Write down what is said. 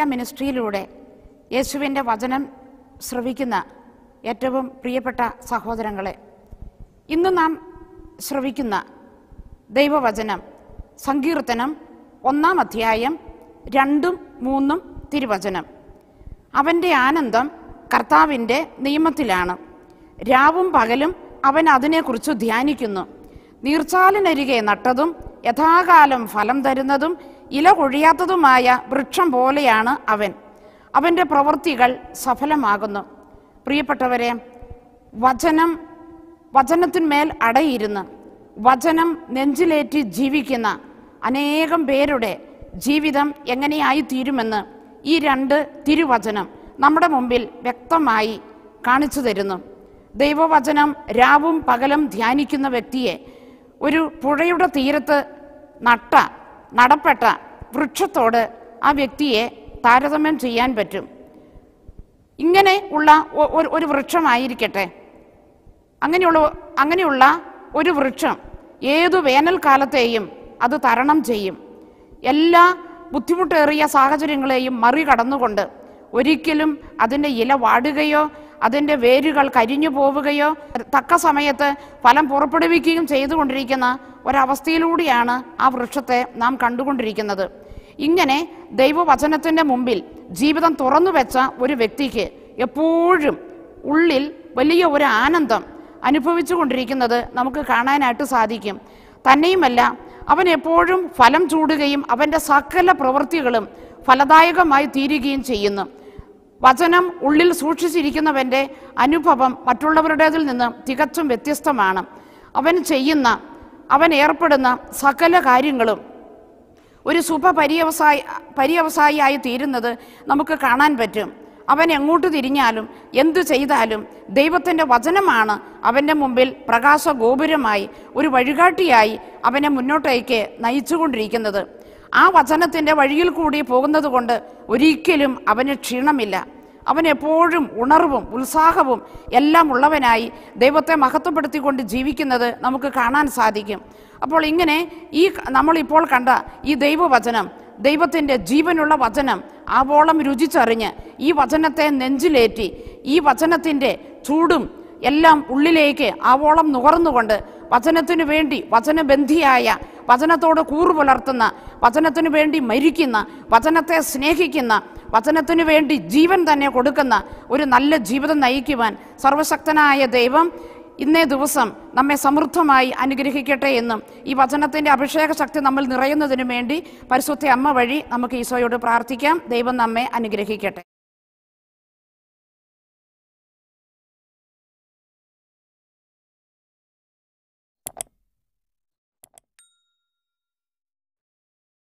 മിനിസ്ട്രിയിലൂടെ യേശുവിൻ്റെ വചനം ശ്രവിക്കുന്ന ഏറ്റവും പ്രിയപ്പെട്ട സഹോദരങ്ങളെ ഇന്ന് നാം ശ്രവിക്കുന്ന ദൈവവചനം സങ്കീർത്തനം ഒന്നാം അധ്യായം രണ്ടും മൂന്നും തിരുവചനം അവൻ്റെ ആനന്ദം കർത്താവിൻ്റെ നിയമത്തിലാണ് രാവും പകലും അവൻ അതിനെക്കുറിച്ച് ധ്യാനിക്കുന്നു നീർച്ചാലിനരികെ നട്ടതും യഥാകാലം ഫലം തരുന്നതും ഇല കൊഴിയാത്തതുമായ വൃക്ഷം പോലെയാണ് അവൻ അവൻ്റെ പ്രവൃത്തികൾ സഫലമാകുന്നു പ്രിയപ്പെട്ടവരെ വചനം വചനത്തിന്മേൽ അടയിരുന്ന് വചനം നെഞ്ചിലേറ്റി ജീവിക്കുന്ന അനേകം പേരുടെ ജീവിതം എങ്ങനെയായി തീരുമെന്ന് ഈ രണ്ട് തിരുവചനം നമ്മുടെ മുമ്പിൽ വ്യക്തമായി കാണിച്ചു തരുന്നു ദൈവവചനം രാവും പകലും ധ്യാനിക്കുന്ന വ്യക്തിയെ ഒരു പുഴയുടെ തീരത്ത് നട്ട നടപ്പെട്ട വൃക്ഷത്തോട് ആ വ്യക്തിയെ താരതമ്യം ചെയ്യാൻ പറ്റും ഇങ്ങനെ ഉള്ള ഒ- ഒരു- ഒരു വൃക്ഷമായിരിക്കട്ടെ അങ്ങനെയുള്ള അങ്ങനെയുള്ള ഒരു വൃക്ഷം ഏതു വേനൽക്കാലത്തെയും അത് തരണം ചെയ്യും എല്ലാ ബുദ്ധിമുട്ടേറിയ സാഹചര്യങ്ങളെയും മറികടന്നുകൊണ്ട് ഒരിക്കലും അതിൻ്റെ ഇല വാടുകയോ അതിൻ്റെ വേരുകൾ കരിഞ്ഞു പോവുകയോ തക്ക സമയത്ത് ഫലം പുറപ്പെടുവിക്കുകയും ചെയ്തുകൊണ്ടിരിക്കുന്ന ഒരവസ്ഥയിലൂടെയാണ് ആ വൃക്ഷത്തെ നാം കണ്ടുകൊണ്ടിരിക്കുന്നത് ഇങ്ങനെ ദൈവവചനത്തിൻ്റെ മുമ്പിൽ ജീവിതം തുറന്നു വെച്ച ഒരു വ്യക്തിക്ക് എപ്പോഴും ഉള്ളിൽ വലിയ ഒരു ആനന്ദം അനുഭവിച്ചു കൊണ്ടിരിക്കുന്നത് നമുക്ക് കാണാനായിട്ട് സാധിക്കും തന്നെയുമല്ല അവൻ എപ്പോഴും ഫലം ചൂടുകയും അവൻ്റെ സകല പ്രവൃത്തികളും ഫലദായകമായി തീരുകയും ചെയ്യുന്നു വചനം ഉള്ളിൽ സൂക്ഷിച്ചിരിക്കുന്നവൻ്റെ അനുഭവം മറ്റുള്ളവരുടേതിൽ നിന്ന് തികച്ചും വ്യത്യസ്തമാണ് അവൻ ചെയ്യുന്ന അവൻ ഏർപ്പെടുന്ന സകല കാര്യങ്ങളും ഒരു ശുഭ പര്യവസായി പര്യവസായിയായി തീരുന്നത് നമുക്ക് കാണാൻ പറ്റും അവൻ എങ്ങോട്ട് തിരിഞ്ഞാലും എന്തു ചെയ്താലും ദൈവത്തിൻ്റെ വചനമാണ് അവൻ്റെ മുമ്പിൽ പ്രകാശ ഗോപുരമായി ഒരു വഴികാട്ടിയായി അവനെ മുന്നോട്ടേക്ക് നയിച്ചുകൊണ്ടിരിക്കുന്നത് ആ വചനത്തിൻ്റെ വഴിയിൽ കൂടി പോകുന്നത് കൊണ്ട് ഒരിക്കലും അവന് ക്ഷീണമില്ല അവൻ എപ്പോഴും ഉണർവും ഉത്സാഹവും എല്ലാം ഉള്ളവനായി ദൈവത്തെ മഹത്വപ്പെടുത്തിക്കൊണ്ട് ജീവിക്കുന്നത് നമുക്ക് കാണാൻ സാധിക്കും അപ്പോൾ ഇങ്ങനെ ഈ നമ്മളിപ്പോൾ കണ്ട ഈ ദൈവവചനം ദൈവത്തിൻ്റെ ജീവനുള്ള വചനം ആവോളം രുചിച്ചറിഞ്ഞ് ഈ വചനത്തെ നെഞ്ചിലേറ്റി ഈ വചനത്തിൻ്റെ ചൂടും എല്ലാം ഉള്ളിലേക്ക് ആവോളം നുകർന്നുകൊണ്ട് വചനത്തിനു വേണ്ടി വചനബന്ധിയായ വചനത്തോട് കൂറു പുലർത്തുന്ന വചനത്തിനു വേണ്ടി മരിക്കുന്ന വചനത്തെ സ്നേഹിക്കുന്ന വചനത്തിനു വേണ്ടി ജീവൻ തന്നെ കൊടുക്കുന്ന ഒരു നല്ല ജീവിതം നയിക്കുവാൻ സർവശക്തനായ ദൈവം ഇന്നേ ദിവസം നമ്മെ സമൃദ്ധമായി അനുഗ്രഹിക്കട്ടെ എന്നും ഈ വചനത്തിൻ്റെ അഭിഷേക ശക്തി നമ്മൾ നിറയുന്നതിനു വേണ്ടി പരിശുദ്ധ അമ്മ വഴി നമുക്ക് ഈശോയോട് പ്രാർത്ഥിക്കാം ദൈവം നമ്മെ അനുഗ്രഹിക്കട്ടെ